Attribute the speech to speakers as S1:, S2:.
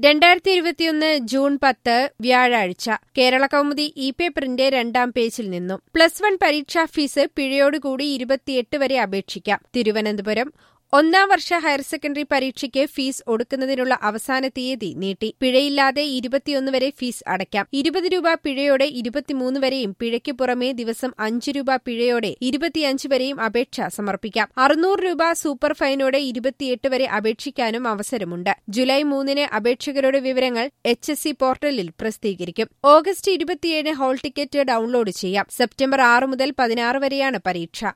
S1: രണ്ടായിരത്തി ഇരുപത്തിയൊന്ന് ജൂൺ പത്ത് വ്യാഴാഴ്ച കേരള കൗമുദി ഇ പേപ്പറിന്റെ രണ്ടാം പേജിൽ നിന്നും പ്ലസ് വൺ പരീക്ഷാ ഫീസ് പിഴയോടുകൂടി ഇരുപത്തിയെട്ട് വരെ അപേക്ഷിക്കാം തിരുവനന്തപുരം ഒന്നാം വർഷ ഹയർ സെക്കൻഡറി പരീക്ഷയ്ക്ക് ഫീസ് ഒടുക്കുന്നതിനുള്ള അവസാന തീയതി നീട്ടി പിഴയില്ലാതെ ഇരുപത്തിയൊന്ന് വരെ ഫീസ് അടയ്ക്കാം ഇരുപത് രൂപ പിഴയോടെ ഇരുപത്തിമൂന്ന് വരെയും പിഴയ്ക്ക് പുറമെ ദിവസം അഞ്ച് രൂപ പിഴയോടെ ഇരുപത്തിയഞ്ച് വരെയും അപേക്ഷ സമർപ്പിക്കാം അറുന്നൂറ് രൂപ സൂപ്പർ ഫൈനോടെ ഇരുപത്തിയെട്ട് വരെ അപേക്ഷിക്കാനും അവസരമുണ്ട് ജൂലൈ മൂന്നിന് അപേക്ഷകരുടെ വിവരങ്ങൾ എച്ച് എസ് സി പോർട്ടലിൽ പ്രസിദ്ധീകരിക്കും ഓഗസ്റ്റ് ഇരുപത്തിയേഴ് ഹോൾ ടിക്കറ്റ് ഡൌൺലോഡ് ചെയ്യാം സെപ്റ്റംബർ ആറ് മുതൽ പതിനാറ് വരെയാണ് പരീക്ഷ